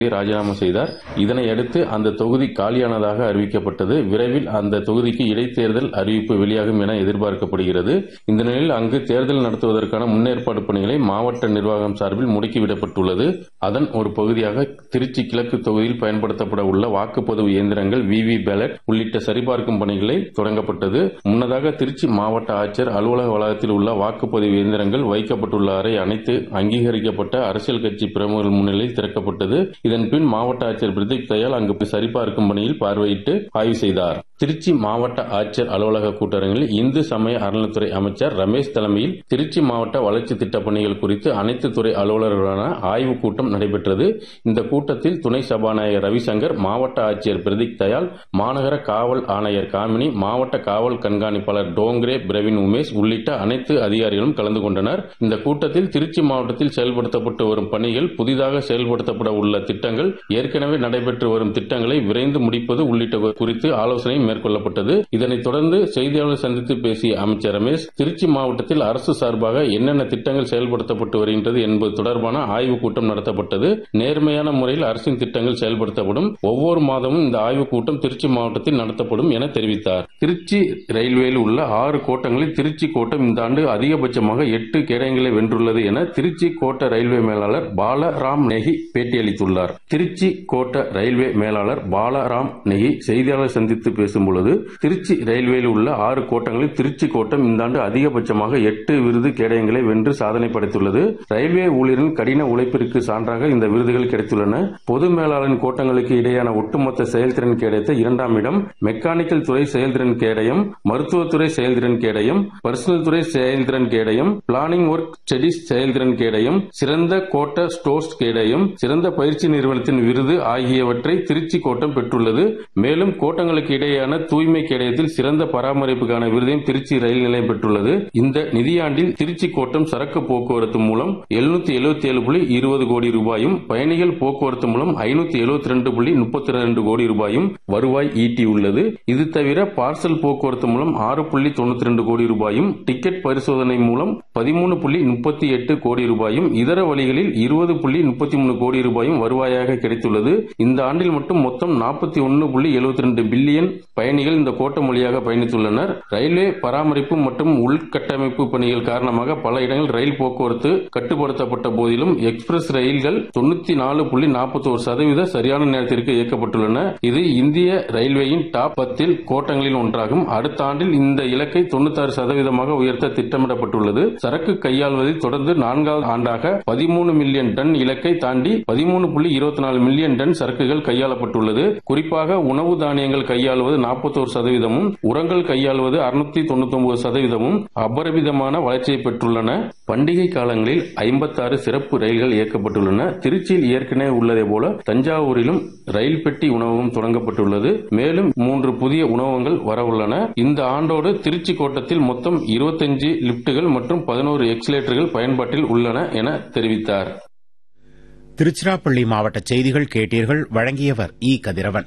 ராஜினாமா செய்தார் இதனை அடுத்து அந்த தொகுதி காலியானதாக அறிவிக்கப்பட்டது விரைவில் அந்த தொகுதிக்கு இடைத்தேர்தல் அறிவிப்பு வெளியாகும் என எதிர்பார்க்கப்படுகிறது இந்த நிலையில் அங்கு தேர்தல் நடத்துவதற்கான முன்னேற்பாடு பணிகளை மாவட்ட நிர்வாகம் சார்பில் முடுக்கிவிடப்பட்டுள்ளது அதன் ஒரு பகுதியாக திருச்சி கிழக்கு தொகுதியில் பயன்படுத்தப்பட உள்ள வாக்குப்பதிவு இயந்திரங்கள் விவி பேலட் உள்ளிட்ட சரிபார்க்கும் பணிகளை தொடங்கப்பட்டது முன்னதாக திருச்சி மாவட்ட ஆட்சியர் அலுவலக வளாகத்தில் உள்ள வாக்குப்பதிவு இயந்திரங்கள் வைக்கப்பட்டுள்ள அறை அனைத்து அங்கீகரிக்கப்பட்ட அரசியல் கட்சி பிரமுகர்கள் முன்னிலையில் திறக்கப்பட்டது இதன் பின் மாவட்ட ஆட்சியர் பிரதீப் தயாள் அங்கு சரிபார்க்கும் பணியில் பார்வையிட்டு ஆய்வு செய்தார் திருச்சி மாவட்ட ஆட்சியர் அலுவலக கூட்டரங்கில் இந்து சமய அறநிலைத்துறை அமைச்சர் ரமேஷ் தலைமையில் திருச்சி மாவட்ட வளர்ச்சி திட்டப் பணிகள் குறித்து அனைத்து துறை அலுவலர்களுடனான ஆய்வுக் கூட்டம் நடைபெற்றது இந்த கூட்டத்தில் துணை சபாநாயகர் ரவிசங்கர் மாவட்ட ஆட்சியர் பிரதீப் தயாள் மாநகர காவல் ஆணையர் காமினி மாவட்ட காவல் கண்காணிப்பாளர் டோங்ரே பிரவீன் உமேஷ் உள்ளிட்ட அனைத்து அதிகாரிகளும் கலந்து கொண்டனர் இந்த கூட்டத்தில் திருச்சி மாவட்டத்தில் செயல்படுத்தப்பட்டு வரும் பணிகள் புதிதாக செயல்படுத்தப்பட உள்ள திட்டங்கள் ஏற்கனவே நடைபெற்று வரும் திட்டங்களை விரைந்து முடிப்பது உள்ளிட்ட குறித்து ஆலோசனை மேற்கொள்ளப்பட்டது இதனைத் தொடர்ந்து செய்தியாளர் சந்தித்து பேசிய அமைச்சர் ரமேஷ் திருச்சி மாவட்டத்தில் அரசு சார்பாக என்னென்ன திட்டங்கள் செயல்படுத்தப்பட்டு வருகின்றது என்பது தொடர்பான ஆய்வுக் கூட்டம் நடத்தப்பட்டது நேர்மையான முறையில் அரசின் திட்டங்கள் செயல்படுத்தப்படும் ஒவ்வொரு மாதமும் இந்த ஆய்வுக் கூட்டம் திருச்சி மாவட்டத்தில் நடத்தப்படும் என தெரிவித்தார் திருச்சி ரயில்வேயில் உள்ள ஆறு கோட்டங்களில் திருச்சி கோட்டம் இந்த ஆண்டு அதிகபட்சமாக எட்டு கேடயங்களை வென்றுள்ளது என திருச்சி கோட்ட ரயில்வே மேலாளர் பாலராம் நெகி பேட்டியளித்துள்ளார் திருச்சி கோட்ட ரயில்வே மேலாளர் பாலராம் நெகி செய்தியாளர் சந்தித்து பேசும்பொழுது திருச்சி ரயில்வேயில் உள்ள ஆறு கோட்டங்களில் திருச்சி கோட்டம் இந்த ஆண்டு அதிகபட்சமாக எட்டு விருது கேடயங்களை வென்று சாதனை படைத்துள்ளது ரயில்வே ஊழியரின் கடின உழைப்பிற்கு சான்றாக இந்த விருதுகள் கிடைத்துள்ளன பொது மேலாளரின் கோட்டங்களுக்கு இடையேயான ஒட்டுமொத்த செயல்திறன் கேடயத்தை இரண்டாம் இடம் மெக்கானிக்கல் துறை செயல்திறன் கேடயம் மருத்துவத்துறை செயல்திறன் கேடயம் பர்சனல் துறை செயல்திறன் கேடயம் பிளானிங் ஒர்க் ஸ்டடிஸ் செயல்திறன் கேடயம் சிறந்த கோட்ட ஸ்டோர்ஸ் கேடயம் சிறந்த பயிற்சி நிறுவனத்தின் விருது ஆகியவற்றை திருச்சி கோட்டம் பெற்றுள்ளது மேலும் கோட்டங்களுக்கு இடையேயான தூய்மை கேடயத்தில் சிறந்த பராமரிப்புக்கான விருதையும் திருச்சி ரயில் நிலையம் பெற்றுள்ளது இந்த நிதியாண்டில் திருச்சி கோட்டம் சரக்கு போக்குவரத்து மூலம் எழுநூத்தி எழுபத்தி ஏழு புள்ளி இருபது கோடி ரூபாயும் பயணிகள் போக்குவரத்து மூலம் ஐநூத்தி எழுபத்தி ரெண்டு புள்ளி முப்பத்தி ரெண்டு கோடி ரூபாயும் வருவாய் ஈட்டியுள்ளது இது தவிர பார்சல் போக்குவரத்து மூலம் ஆறு புள்ளி தொண்ணூத்தி ரெண்டு கோடி ரூபாயும் டிக்கெட் பரிசோதனை மூலம் பதிமூணு புள்ளி முப்பத்தி எட்டு கோடி ரூபாயும் இதர வழிகளில் இருபது புள்ளி முப்பத்தி மூணு கோடி ரூபாயும் வருவாயாக கிடைத்துள்ளது இந்த ஆண்டில் மட்டும் மொத்தம் நாற்பத்தி ஒன்னு புள்ளி எழுபத்தி ரெண்டு பில்லியன் பயணிகள் இந்த கோட்டம் வழியாக பயணித்துள்ளனர் ரயில்வே பராமரிப்பு மற்றும் உள்கட்டமைப்பு பணிகள் காரணமாக பல இடங்களில் ரயில் போக்குவரத்து கட்டுப்படுத்தப்பட்ட போதிலும் எக்ஸ்பிரஸ் ரயில்கள் தொண்ணூத்தி நாலு புள்ளி நாற்பத்தோரு சதவீத சரியான நேரத்திற்கு இயக்கப்பட்டுள்ளன இது இந்திய ரயில்வேயின் டாப் பத்தில் கோட்டங்களில் ஒன்றாகும் அடுத்த ஆண்டில் இந்த இலக்கை தொண்ணூத்தாறு சதவீதமாக உயர்த்த திட்டமிடப்பட்டுள்ளது சரக்கு கையாள்வதில் தொடர்ந்து நான்காவது ஆண்டாக பதிமூணு மில்லியன் டன் இலக்கை தாண்டி பதிமூணு புள்ளி இருபத்தி நாலு மில்லியன் டன் சரக்குகள் கையாளப்பட்டுள்ளது குறிப்பாக உணவு தானியங்கள் கையாளுவது நாற்பத்தோரு சதவீதமும் உரங்கள் கையாளுவது அறுநூத்தி தொண்ணூத்தி ஒன்பது சதவீதமும் அபரிமிதமான வளர்ச்சியை பெற்றுள்ளன பண்டிகை காலங்களில் ஐம்பத்தாறு சிறப்பு ரயில்கள் இயக்கப்பட்டுள்ளன திருச்சியில் ஏற்கனவே உள்ளதை போல தஞ்சாவூரிலும் ரயில் பெட்டி உணவகம் தொடங்கப்பட்டுள்ளது மேலும் மூன்று புதிய உணவகங்கள் வரவுள்ளன இந்த ஆண்டோடு திருச்சி கோட்டத்தில் மொத்தம் இருபத்தஞ்சு லிப்டுகள் மற்றும் பதினோரு எக்ஸிலேட்டர்கள் பயன்பாட்டில் உள்ளன என தெரிவித்தார் திருச்சிராப்பள்ளி மாவட்ட செய்திகள் கேட்டீர்கள் வழங்கியவர் இ கதிரவன்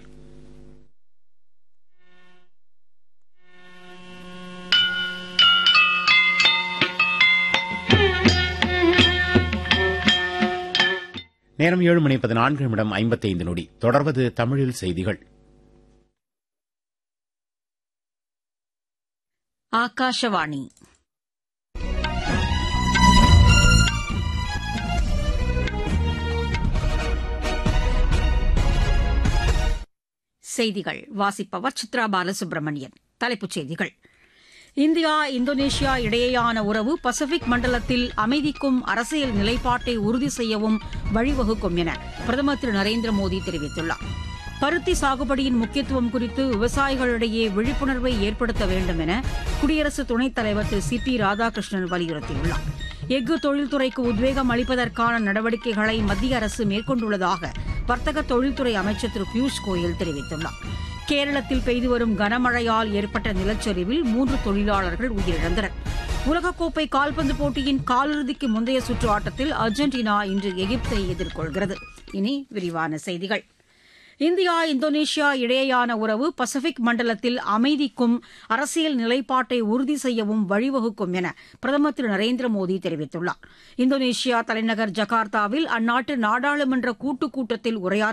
நேரம் ஏழு மணி பதினான்கு நிமிடம் ஐம்பத்தைந்து நொடி தொடர்வது தமிழில் செய்திகள் ஆகாஷவாணி செய்திகள் வாசிப்பவர் சித்ரா பாலசுப்ரமணியன் தலைப்புச் செய்திகள் இந்தியா இந்தோனேஷியா இடையேயான உறவு பசிபிக் மண்டலத்தில் அமைதிக்கும் அரசியல் நிலைப்பாட்டை உறுதி செய்யவும் வழிவகுக்கும் என பிரதமர் திரு நரேந்திர மோடி தெரிவித்துள்ளார் பருத்தி சாகுபடியின் முக்கியத்துவம் குறித்து விவசாயிகளிடையே விழிப்புணர்வை ஏற்படுத்த வேண்டும் என குடியரசு துணைத் தலைவர் திரு சி பி ராதாகிருஷ்ணன் வலியுறுத்தியுள்ளார் எஃகு தொழில்துறைக்கு உத்வேகம் அளிப்பதற்கான நடவடிக்கைகளை மத்திய அரசு மேற்கொண்டுள்ளதாக வர்த்தக தொழில்துறை அமைச்சர் திரு பியூஷ் கோயல் தெரிவித்துள்ளார் கேரளத்தில் பெய்து வரும் கனமழையால் ஏற்பட்ட நிலச்சரிவில் மூன்று தொழிலாளர்கள் உயிரிழந்தனர் உலகக்கோப்பை கால்பந்து போட்டியின் காலிறுதிக்கு முந்தைய சுற்று ஆட்டத்தில் அர்ஜென்டினா இன்று எகிப்தை எதிர்கொள்கிறது இனி விரிவான செய்திகள் இந்தியா இந்தோனேஷியா இடையேயான உறவு பசிபிக் மண்டலத்தில் அமைதிக்கும் அரசியல் நிலைப்பாட்டை உறுதி செய்யவும் வழிவகுக்கும் என பிரதமர் திரு நரேந்திர மோடி தெரிவித்துள்ளார் இந்தோனேஷியா தலைநகர் ஜகார்த்தாவில் அந்நாட்டு நாடாளுமன்ற கூட்டுக் கூட்டத்தில் உரையாற்ற